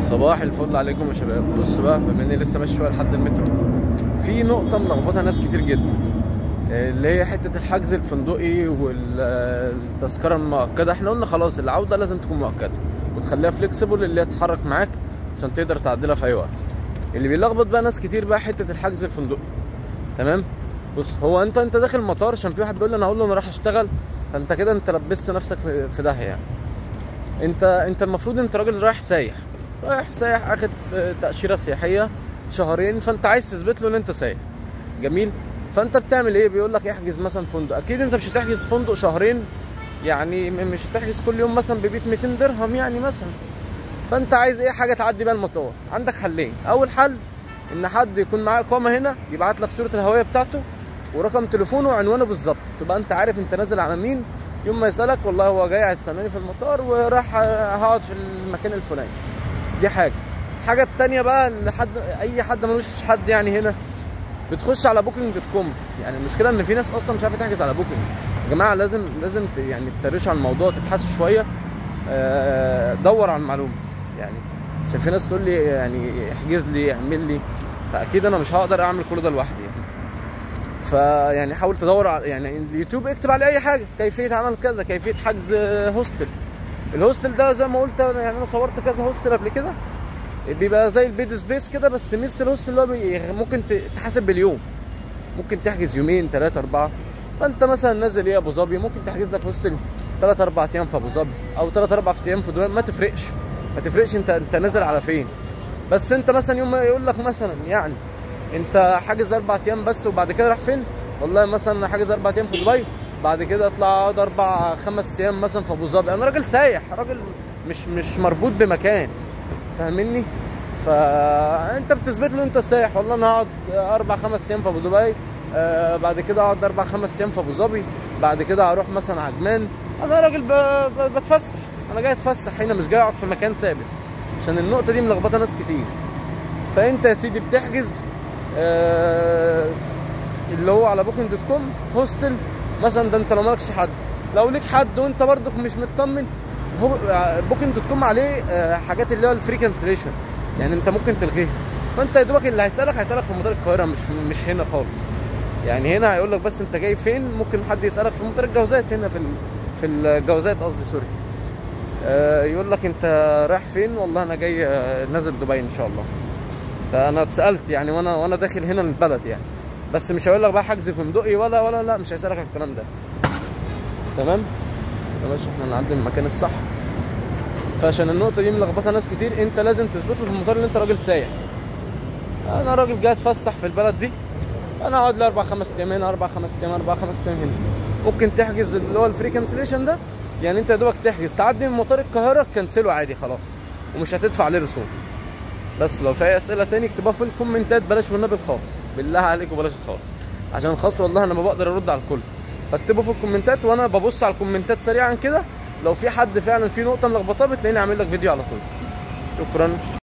صباح الفل عليكم يا شباب بص بقى بما اني لسه ماشي شويه لحد المترو في نقطه ملخبطه ناس كتير جدا اللي هي حته الحجز الفندقي والتذكره المؤكده احنا قلنا خلاص العوده لازم تكون مؤكده وتخليها فليكسيبل اللي هي تتحرك معاك عشان تقدر تعدلها في اي وقت اللي بيلخبط بقى ناس كتير بقى حته الحجز الفندقي تمام بص هو انت انت داخل المطار عشان في واحد بيقول لي انا هقول له انا رايح اشتغل فانت كده انت لبست نفسك في في داهيه يعني انت انت المفروض انت راجل رايح سايح رايح سايح اخد تاشيره سياحيه شهرين فانت عايز تثبت له ان انت سايح جميل فانت بتعمل ايه بيقول لك احجز مثلا فندق اكيد انت مش هتحجز فندق شهرين يعني م- مش هتحجز كل يوم مثلا ببيت 200 درهم يعني مثلا فانت عايز ايه حاجه تعدي بيها المطار عندك حلين اول حل ان حد يكون معاه اقامه هنا يبعت لك صوره الهويه بتاعته ورقم تليفونه وعنوانه بالظبط تبقى انت عارف انت نازل على مين يوم ما يسالك والله هو جاي هيستناني في المطار وراح هقعد في المكان الفلاني دي حاجه الحاجه التانية بقى ان حد اي حد ملوش حد يعني هنا بتخش على بوكينج دوت كوم يعني المشكله ان في ناس اصلا مش عارفه تحجز على بوكينج يا جماعه لازم لازم ت- يعني تسرشوا على الموضوع تبحثوا شويه آه، دور على المعلومه يعني عشان في ناس تقول لي يعني احجز لي اعمل لي فاكيد انا مش هقدر اعمل كل ده لوحدي يعني فيعني حاول تدور على يعني اليوتيوب اكتب عليه اي حاجه كيفيه عمل كذا كيفيه حجز هوستل الهوستل ده زي ما قلت يعني انا صورت كذا هوستل قبل كده بيبقى زي البيد سبيس كده بس ميزه الهوستل اللي هو بي- ممكن ت- تحاسب باليوم ممكن تحجز يومين ثلاثة أربعة فأنت مثلا نازل إيه أبو ظبي ممكن تحجز لك هوستل ثلاث أربع أيام في أبو ظبي أو ثلاث أربع أيام في دبي ما تفرقش ما تفرقش أنت أنت نازل على فين بس أنت مثلا يوم ما يقول لك مثلا يعني أنت حاجز أربع أيام بس وبعد كده راح فين؟ والله مثلا أنا حاجز أربع أيام في دبي بعد كده أطلع أقعد أربع خمس أيام مثلا في أبو ظبي أنا راجل سايح راجل مش مش مربوط بمكان فاهمني؟ فانت بتثبت له انت سايح والله انا هقعد اربع خمس ايام في ابو دبي آه بعد كده اقعد اربع خمس ايام في ابو ظبي بعد كده هروح مثلا عجمان انا راجل ب... ب... بتفسح انا جاي اتفسح هنا مش جاي اقعد في مكان ثابت عشان النقطه دي ملخبطه ناس كتير فانت يا سيدي بتحجز آه اللي هو على بوكينج دوت كوم هوستل مثلا ده انت لو مالكش حد لو ليك حد وانت برضك مش مطمن هو بوكينج دوت كوم عليه آه، حاجات اللي هو الفري كانسليشن يعني انت ممكن تلغيها فانت يا دوبك اللي هيسالك هيسالك في مطار القاهره مش مش هنا خالص يعني هنا هيقول لك بس انت جاي فين ممكن حد يسالك في مطار الجوازات هنا في ال... في الجوازات قصدي سوري آه، يقول لك انت رايح فين والله انا جاي آه، نازل دبي ان شاء الله فانا اتسالت يعني وانا وانا داخل هنا البلد يعني بس مش هيقول لك بقى حجز فندقي ولا ولا لا مش هيسالك على الكلام ده تمام يا باشا احنا نعدي المكان الصح فعشان النقطه دي ملخبطه ناس كتير انت لازم تثبت له في المطار ان انت راجل سايح انا راجل جاي اتفسح في البلد دي انا اقعد لي اربع خمس ايام هنا اربع خمس ايام اربع خمس ايام هنا ممكن تحجز اللي هو الفري كانسليشن ده يعني انت يا دوبك تحجز تعدي من مطار القاهره تكنسله عادي خلاص ومش هتدفع عليه رسوم بس لو في اي اسئله تاني اكتبوها في الكومنتات بلاش والنبي الخاص بالله عليكم بلاش الخاص عشان الخاص والله انا ما بقدر ارد على الكل فاكتبوا في الكومنتات وانا ببص على الكومنتات سريعا كده لو في حد فعلا في نقطه ملخبطاه بتلاقيني عامل لك فيديو على طول شكرا